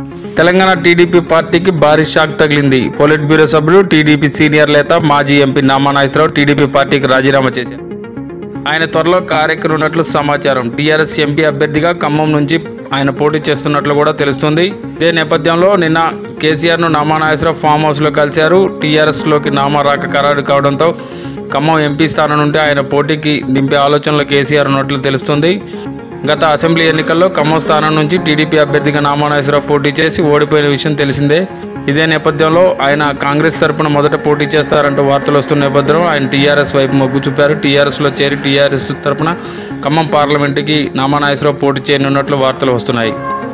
Telangana TDP పార్టీకి భారీ shock తగిలింది పొలిట్ బ్యూరో సభ్యుడు టీడీపీ సీనియర్ నేత మాజీ ఎంపీ నామా నాగేశ్వరరావు టీడీపీ పార్టీకి రాజీనామా చేశారు ఆయన త్వరలో కారెక్కనున్నట్లు సమాచారం టీఆర్ఎస్ ఎంపీ అభ్యర్థిగా ఖమ్మం నుంచి ఆయన పోటీ చేస్తున్నట్లు కూడా తెలుస్తుంది ఇదే నేపథ్యంలో నిన్న కేసీఆర్ను నామా నాగేశ్వరరావు ఫామ్ హౌస్లో కలిశారు టీఆర్ఎస్లోకి నామా రాక ఖరారు కావడంతో ఖమ్మం ఎంపీ స్థానం నుండి ఆయన పోటీకి దింపే ఆలోచనలో కేసీఆర్ ఉన్నట్లు తెలుస్తుంది గత అసెంబ్లీ ఎన్నికల్లో ఖమ్మం స్థానం నుంచి టీడీపీ అభ్యర్థిగా నామానాగేశ్వరరావు పోటీ చేసి ఓడిపోయిన విషయం తెలిసిందే ఇదే నేపథ్యంలో ఆయన కాంగ్రెస్ తరపున మొదట పోటీ చేస్తారంటూ వార్తలు వస్తున్న నేపథ్యంలో ఆయన టీఆర్ఎస్ వైపు మొగ్గు చూపారు టీఆర్ఎస్లో చేరి టీఆర్ఎస్ తరపున ఖమ్మం పార్లమెంటుకి నామానాగేశ్వరరావు పోటీ చేయనున్నట్లు వార్తలు వస్తున్నాయి